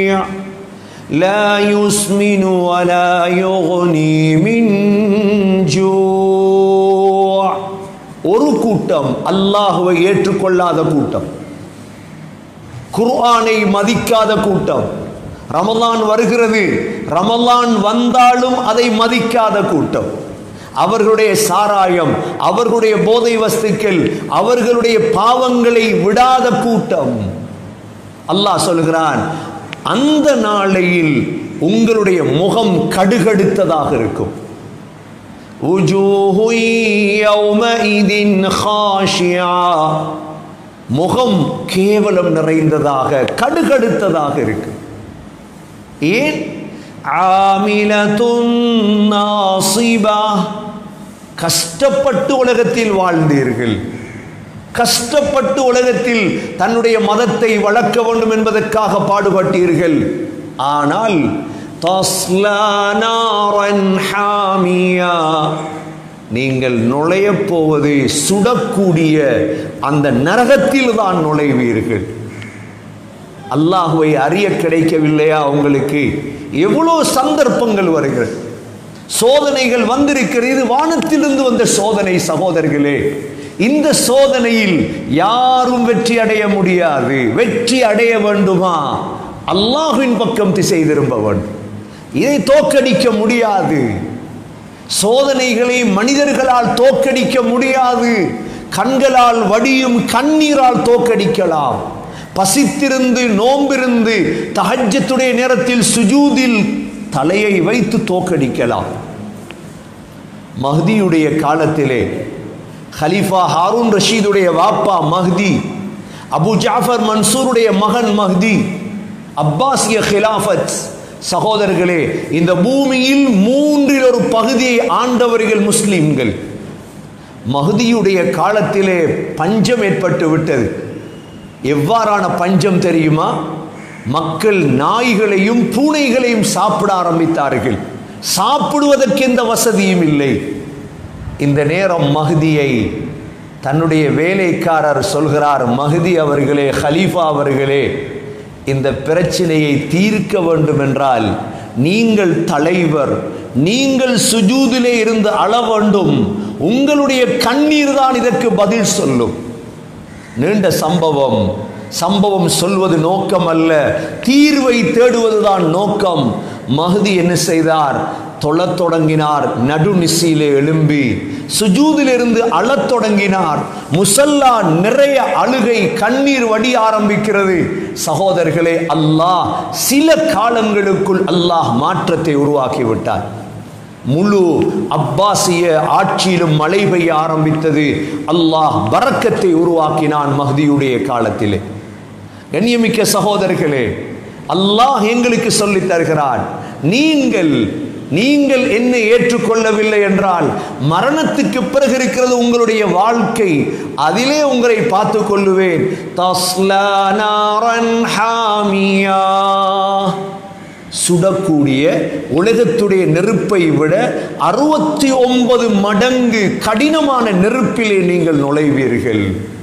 لا يسمن ولا يغني من جوع ஒரு கூட்டம் அல்லாஹுவை ஏற்றுக்கொள்ளாத கூட்டம் குர்ஆனை மதிக்காத கூட்டம் ரமலான் வருகிறது ரமலான் வந்தாலும் அதை மதிக்காத கூட்டம் அவர்களுடைய சாராயம் அவர்களுடைய போதை வஸ்துக்கள் அவர்களுடைய பாவங்களை விடாத கூட்டம் அல்லாஹ் சொல்கிறான் அந்த நாளையில் உங்களுடைய முகம் கடுகடுத்ததாக இருக்கும் وجوه يومئذ خاشعة முகம் கேவலம் நிறைந்ததாக கடுகடுத்ததாக இருக்கு ஏன் ஆமிலத்துன் நாசிபா கஷ்டப்பட்டு உலகத்தில் வாழ்ந்தீர்கள் கஷ்டப்பட்டு உலகத்தில் தன்னுடைய மதத்தை வளர்க்க வேண்டும் என்பதற்காக பாடுபட்டீர்கள் ஆனால் தஸ்லா நாரன் ஹாமியா நீங்கள் நுழையப் போவது சுடக்கூடிய அந்த நரகத்தில் தான் நுழைவீர்கள் அல்லாஹுவை அறிய கிடைக்கவில்லையா உங்களுக்கு எவ்வளோ சந்தர்ப்பங்கள் வருகிறது சோதனைகள் வந்திருக்கிறது வானத்திலிருந்து வந்த சோதனை சகோதரர்களே இந்த சோதனையில் யாரும் வெற்றி அடைய முடியாது வெற்றி அடைய வேண்டுமா அல்லாஹ்வின் பக்கம் திசை திரும்ப வேண்டும் இதை தோக்கடிக்க முடியாது சோதனைகளை மனிதர்களால் தோக்கடிக்க முடியாது கண்களால் வடியும் கண்ணீரால் தோக்கடிக்கலாம் பசித்திருந்து நோம்பிருந்து தஹஜ்ஜத்துடைய நேரத்தில் சுஜூதில் தலையை வைத்து தோக்கடிக்கலாம் மஹ்தியுடைய காலத்திலே ஹலீஃபா ஹாரூன் ரஷீதுடைய வாப்பா மஹ்தி அபு ஜாஃபர் மன்சூருடைய மகன் மஹ்தி அப்பாசிய ஹிலாஃபத் சகோதரர்களே இந்த பூமியில் மூன்றில் ஒரு பகுதியை ஆண்டவர்கள் முஸ்லிம்கள் மஹதியுடைய காலத்திலே பஞ்சம் ஏற்பட்டு விட்டது எவ்வாறான பஞ்சம் தெரியுமா மக்கள் நாய்களையும் பூனைகளையும் சாப்பிட ஆரம்பித்தார்கள் சாப்பிடுவதற்கு எந்த வசதியும் இல்லை இந்த நேரம் மஹதியை தன்னுடைய வேலைக்காரர் சொல்கிறார் மஹதி அவர்களே ஹலீஃபா அவர்களே இந்த பிரச்சனையை தீர்க்க வேண்டும் என்றால் நீங்கள் தலைவர் நீங்கள் சுஜூதிலே இருந்து அழ வேண்டும் உங்களுடைய கண்ணீர் தான் இதற்கு பதில் சொல்லும் நீண்ட சம்பவம் சம்பவம் சொல்வது நோக்கம் அல்ல தீர்வை தேடுவதுதான் நோக்கம் மஹதி என்ன செய்தார் தொழத் தொடங்கினார் நடுநிசையிலே எழும்பி சுஜூதிலிருந்து அழத் தொடங்கினார் முசல்லா நிறைய அழுகை கண்ணீர் வடி ஆரம்பிக்கிறது சகோதரர்களே அல்லாஹ் சில காலங்களுக்குள் அல்லாஹ் மாற்றத்தை உருவாக்கி விட்டார் முழு அப்பாசிய ஆட்சியிலும் மழை பெய்ய ஆரம்பித்தது அல்லாஹ் பறக்கத்தை உருவாக்கினான் மஹதியுடைய காலத்திலே கண்ணியமிக்க சகோதரர்களே அல்லாஹ் எங்களுக்கு சொல்லித் தருகிறான் நீங்கள் நீங்கள் என்னை ஏற்றுக்கொள்ளவில்லை என்றால் மரணத்துக்கு பிறகு இருக்கிறது உங்களுடைய வாழ்க்கை அதிலே உங்களை பார்த்து கொள்ளுவேன் தஸ்லா நாரன் ஹாமியா சுடக்கூடிய உலகத்துடைய நெருப்பை விட அறுபத்தி ஒன்பது மடங்கு கடினமான நெருப்பிலே நீங்கள் நுழைவீர்கள்